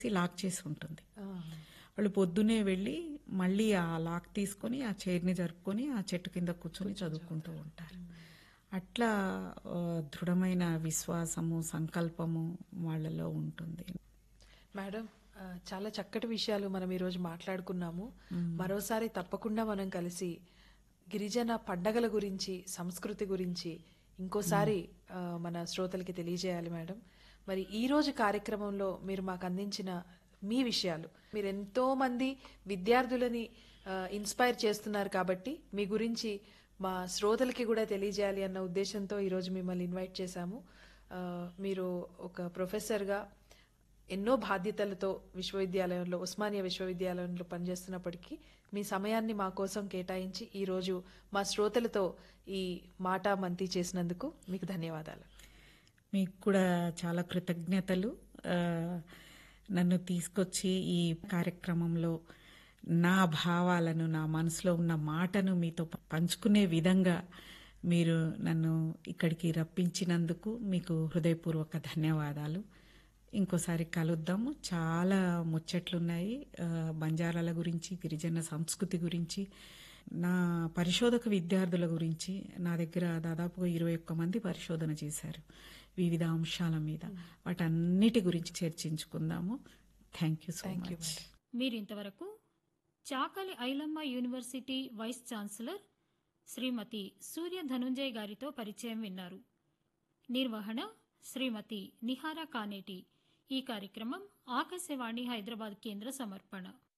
lock చేసి ఉంటుంది ఆ, వాళ్ళు పొద్దునే వెళ్ళి మళ్ళీ ఆ లాక్ తీసుకొని ఆ చైర్ని జరుపుకొని ఆ చెట్టు కింద కూర్చొని చదువుకుంటూ ఉంటారు అట్లా ఆ, దృఢమైన విశ్వాసము సంకల్పము వాళ్ళలో ఉంటుంది మేడం ఆ, చాలా చక్కటి విషయాలు మనం ఈరోజు మాట్లాడుకున్నాము మరోసారి తప్పకుండా మనం కలిసి గిరిజన పండగల గురించి సంస్కృతి గురించి ఇంకోసారి ఆ, మన శ్రోతలకి తెలియజేయాలి మేడం మరి ఈ రోజు కార్యక్రమంలో మీరు మాకు అందించిన మీ విషయాలు మీరు ఎంతో మంది విద్యార్థులని ఆ, ఇన్స్పైర్ చేస్తున్నారు కాబట్టి మీ గురించి మా శ్రోతలకి కూడా తెలియజేయాలి అన్న ఉద్దేశంతో ఈరోజు మిమ్మల్ని ఇన్వైట్ చేశాము ఆ, మీరు ఒక ప్రొఫెసర్గా ఎన్నో బాధ్యతలతో విశ్వవిద్యాలయంలో ఉస్మానియా విశ్వవిద్యాలయంలో పనిచేస్తున్నప్పటికీ మీ సమయాన్ని మా కోసం కేటాయించి ఈరోజు మా శ్రోతలతో ఈ మాట మంతి చేసినందుకు మీకు ధన్యవాదాలు మీకు కూడా చాలా కృతజ్ఞతలు ఆ, నన్ను తీసుకొచ్చి ఈ కార్యక్రమంలో నా భావాలను నా మనసులో ఉన్న మాటను మీతో పంచుకునే విధంగా మీరు నన్ను ఇక్కడికి రప్పించినందుకు మీకు హృదయపూర్వక ధన్యవాదాలు ఇంకోసారి కలుద్దాము చాలా ముచ్చట్లున్నాయి ఆ, బంజారాల గురించి గిరిజన సంస్కృతి గురించి నా పరిశోధక విద్యార్థుల గురించి నా దగ్గర దాదాపుగా ఇరవై ఒక్క మంది పరిశోధన చేశారు వివిధ అంశాల మీద వాటన్నిటి గురించి చర్చించుకుందాము thank you so thank you much madam మీరింతవరకు Chakali Ilamma university vice chancellor Shrimati Surya Dhananjay గారితో పరిచయం విన్నారు నిర్వహణ శ్రీమతి నిహారా కానేటి ఈ కార్యక్రమం ఆకాశవాణి హైదరాబాద్ కేంద్ర సమర్పణ